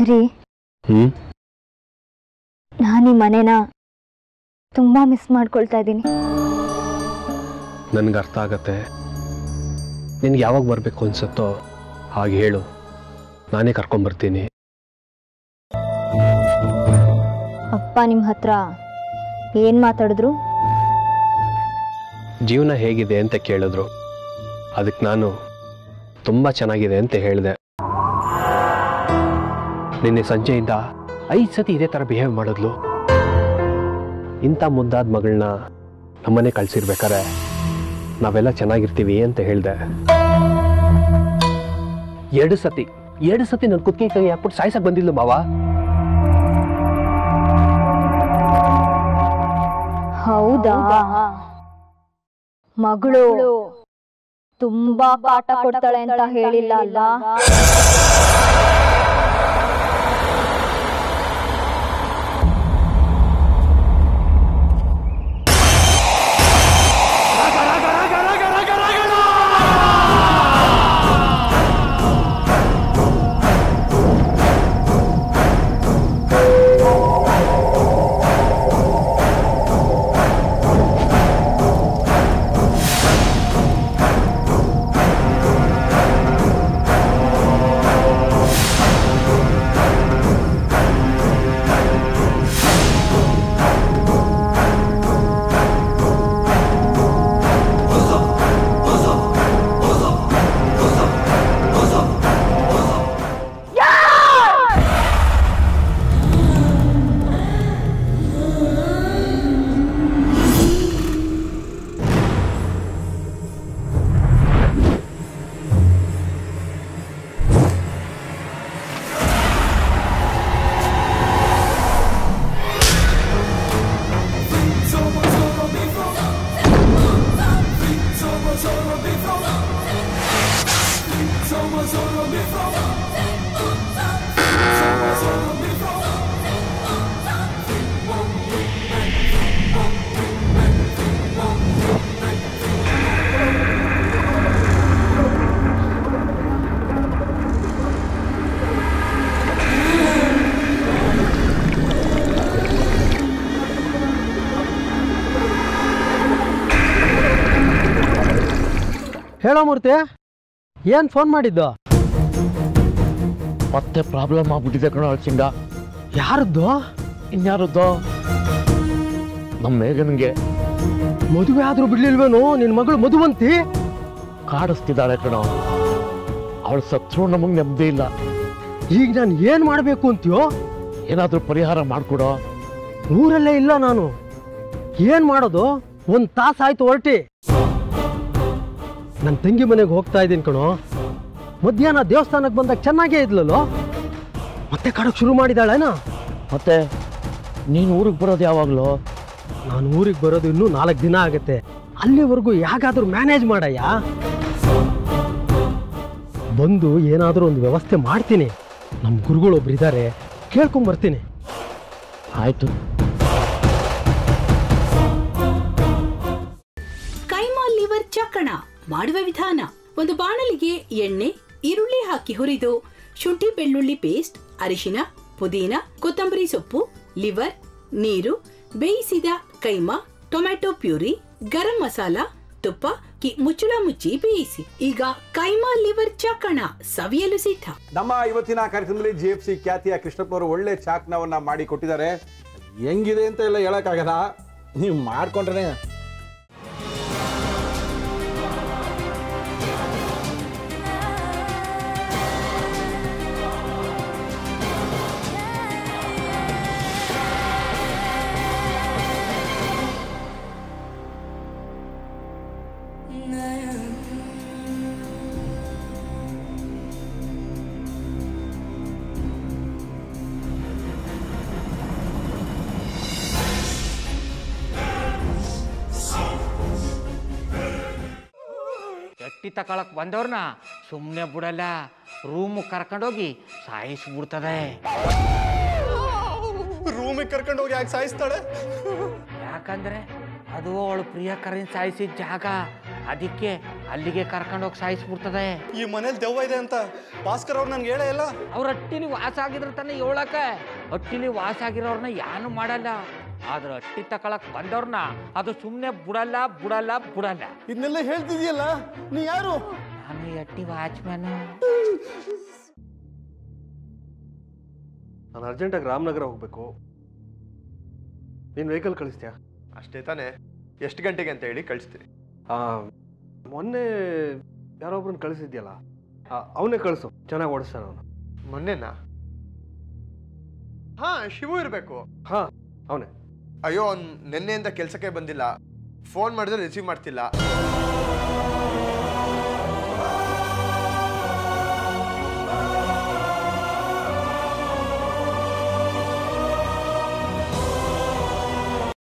ರೀ ಹ್ಞೂ ನಾನು ಈ ಮನೇನ ತುಂಬ ಮಿಸ್ ಮಾಡ್ಕೊಳ್ತಾ ಇದ್ದೀನಿ ನನಗೆ ಅರ್ಥ ಆಗತ್ತೆ ನಿನ್ಗೆ ಯಾವಾಗ ಬರಬೇಕು ಅನ್ಸುತ್ತೋ ಹಾಗೆ ಹೇಳು ನಾನೇ ಕರ್ಕೊಂಬರ್ತೀನಿ ಅಪ್ಪ ನಿಮ್ಮ ಹತ್ರ ಏನು ಮಾತಾಡಿದ್ರು ಜೀವನ ಹೇಗಿದೆ ಅಂತ ಕೇಳಿದ್ರು ಅದಕ್ಕೆ ನಾನು ತುಂಬ ಚೆನ್ನಾಗಿದೆ ಅಂತ ಹೇಳಿದೆ ನಿನ್ನೆ ಸಂಜೆಯಿಂದ ಐದು ಸತಿ ಇದೇ ಥರ ಬಿಹೇವ್ ಮಾಡಿದ್ಲು ಇಂಥ ಮುದ್ದಾದ ಮಗಳನ್ನ ನಮ್ಮನೆ ಕಳ್ಸಿರ್ಬೇಕಾರೆ ನಾವೆಲ್ಲ ಚೆನ್ನಾಗಿರ್ತೀವಿ ಅಂತ ಹೇಳಿದೆ ಎರಡು ಸತಿ ಎರಡು ಸತಿ ನನ್ನ ಕುತ್ತಿಗೆ ಕೈ ಹಾಕ್ಬಿಟ್ಟು ಸಾಯ್ಸಕ್ ಬಂದಿಲ್ಲ ಮಾವ ಹೌದಾ ಮಗಳು ತುಂಬಾ ಕಾಟ ಕೊಡ್ತಾಳೆ ಅಂತ ಹೇಳಿಲ್ಲ ಅಲ್ಲ ಹೇಳೋ ಮೂರ್ತಿ ಏನು ಫೋನ್ ಮಾಡಿದ್ದು ಮತ್ತೆ ಪ್ರಾಬ್ಲಮ್ ಆಗ್ಬಿಟ್ಟಿದೆ ಕಣ ಅಳ್ಸಿಂಗ ಯಾರದ್ದು ಇನ್ಯಾರದ್ದು ನಮ್ಮ ಮೇಘನ್ಗೆ ಮದುವೆ ಆದ್ರೂ ಬಿಡ್ಲಿಲ್ವೇನು ನಿನ್ನ ಮಗಳು ಮಧುವಂತಿ ಕಾಡಿಸ್ತಿದ್ದಾಳೆ ಕಣ ಅವಳು ಸತ್ರು ನಮಗೆ ನೆಮ್ಮದಿ ಇಲ್ಲ ಈಗ ನಾನು ಏನು ಮಾಡಬೇಕು ಅಂತೀಯೋ ಏನಾದರೂ ಪರಿಹಾರ ಮಾಡಿಕೊಡೋ ಊರಲ್ಲೇ ಇಲ್ಲ ನಾನು ಏನು ಮಾಡೋದು ಒಂದು ತಾಸು ಆಯ್ತು ಹೊರಟಿ ನನ್ನ ತಂಗಿ ಮನೆಗೆ ಹೋಗ್ತಾ ಇದ್ದೀನಿ ಕಣೋ ಮಧ್ಯಾಹ್ನ ದೇವಸ್ಥಾನಕ್ಕೆ ಬಂದಾಗ ಚೆನ್ನಾಗೇ ಇದ್ಲಲ್ಲೋ ಮತ್ತೆ ಕಾಡಕ್ಕೆ ಶುರು ಮಾಡಿದಾಳೇನಾ ಮತ್ತೆ ನೀನು ಊರಿಗೆ ಬರೋದು ಯಾವಾಗಲೂ ನಾನು ಊರಿಗೆ ಬರೋದು ಇನ್ನೂ ನಾಲ್ಕು ದಿನ ಆಗತ್ತೆ ಅಲ್ಲಿವರೆಗೂ ಯಾಕಾದ್ರೂ ಮ್ಯಾನೇಜ್ ಮಾಡಯ್ಯ ಬಂದು ಏನಾದರೂ ಒಂದು ವ್ಯವಸ್ಥೆ ಮಾಡ್ತೀನಿ ನಮ್ಮ ಗುರುಗಳೊಬ್ರು ಇದ್ದಾರೆ ಕೇಳ್ಕೊಂಬರ್ತೀನಿ ಆಯಿತು ಕೈಮಾ ಲಿವರ್ ಚಕ್ಕಣ ಮಾಡುವ ವಿಧಾನ ಒಂದು ಬಾಣಲಿಗೆ ಎಣ್ಣೆ ಈರುಳ್ಳಿ ಹಾಕಿ ಹುರಿದು ಶುಂಠಿ ಬೆಳ್ಳುಳ್ಳಿ ಪೇಸ್ಟ್ ಅರಿಶಿನ ಪುದೀನ ಕೊತ್ತಂಬರಿ ಸೊಪ್ಪು ಲಿವರ್ ನೀರು ಬೇಯಿಸಿದ ಕೈಮಾ ಟೊಮ್ಯಾಟೊ ಪ್ಯೂರಿ ಗರಂ ಮಸಾಲ ತುಪ್ಪ ಕಿ ಮುಚ್ಚಳ ಮುಚ್ಚಿ ಬೇಯಿಸಿ ಈಗ ಕೈಮಾ ಲಿವರ್ ಚಕ್ಕಣ ಸವಿಯಲು ಸಿದ್ಧ ನಮ್ಮ ಇವತ್ತಿನ ಕಾರ್ಯಕ್ರಮದಲ್ಲಿ ಜಿ ಎಫ್ ಸಿ ಖ್ಯಾತಿಯ ಕೃಷ್ಣಪ್ಪನವರು ಒಳ್ಳೆ ಚಾಕ್ನವನ್ನ ಮಾಡಿ ಕೊಟ್ಟಿದ್ದಾರೆ ಹೆಂಗಿದೆ ಅಂತ ಎಲ್ಲ ಹೇಳಕ್ಕಾಗಲ್ಲ ನೀವು ಮಾಡ್ಕೊಂಡ್ರೆ ಗಟ್ಟಿ ತಕೊಳಕ್ ಬಂದವ್ರನ್ನ ಸುಮ್ಮನೆ ಬಿಡಲ್ಲ ರೂಮ್ ಕರ್ಕೊಂಡೋಗಿ ಸಾಯಿಸ್ಬಿಡ್ತದೆ ರೂಮಿಗೆ ಕರ್ಕೊಂಡು ಹೋಗಿ ಯಾಕೆ ಸಾಯಿಸ್ತಾಳೆ ಯಾಕಂದ್ರೆ ಅದು ಅವಳು ಪ್ರಿಯಕರನ್ ಸಾಯಿಸಿದ ಜಾಗ ಅದಕ್ಕೆ ಅಲ್ಲಿಗೆ ಕರ್ಕೊಂಡೋಗಿ ಸಾಯಿಸ್ಬಿಡ್ತದೆ ಈ ಮನೇಲಿ ದೆವ್ವ ಇದೆ ಅಂತ ಭಾಸ್ಕರ್ ಅವ್ರು ನನ್ಗೆ ಹೇಳೇ ಇಲ್ಲ ಅವ್ರ ಹಟ್ಟಿಲಿ ವಾಸ ಆಗಿದ್ರೆ ತಾನೇ ಹೇಳಕ ಹಟ್ಟಿಲಿ ವಾಸ ಆಗಿರೋರ್ನ ಯಾನು ಮಾಡಲ್ಲ ಆದ್ರೆ ಹಟ್ಟಿ ತಕೊಳಕ್ ಬಂದವ್ರನ್ನ ಅದು ಸುಮ್ಮನೆ ಬಿಡಲ್ಲ ಬಿಡಲ್ಲ ಬಿಡಲ್ಲ ಇದನ್ನೆಲ್ಲ ಹೇಳ್ತಿದ್ಯಲ್ಲ ನೀ ಯಾರು ನಾನು ಈ ಹಟ್ಟಿ ವಾಚ್ಮ್ಯಾನ್ ನಾನು ಅರ್ಜೆಂಟಾಗಿ ರಾಮನಗರ ಹೋಗಬೇಕು ನೀನು ವೆಹಿಕಲ್ ಕಳಿಸ್ತೀಯಾ ಅಷ್ಟೇ ತಾನೇ ಎಷ್ಟು ಗಂಟೆಗೆ ಅಂತ ಹೇಳಿ ಕಳಿಸ್ತೀನಿ ಮೊನ್ನೆ ಯಾರೊಬ್ರನ್ನ ಕಳಿಸಿದ್ಯಲ್ಲ ಅವನೇ ಕಳಿಸು ಚೆನ್ನಾಗಿ ಓಡಿಸ್ತಾನೆ ಅವನು ಮೊನ್ನೆನಾ ಹಾ ಶಿವು ಇರಬೇಕು ಹಾಂ ಅವನೇ ಅಯ್ಯೋ ಅವ್ನು ನಿನ್ನೆಯಿಂದ ಕೆಲಸಕ್ಕೆ ಬಂದಿಲ್ಲ ಫೋನ್ ಮಾಡಿದ್ರೆ ರಿಸೀವ್ ಮಾಡ್ತಿಲ್ಲ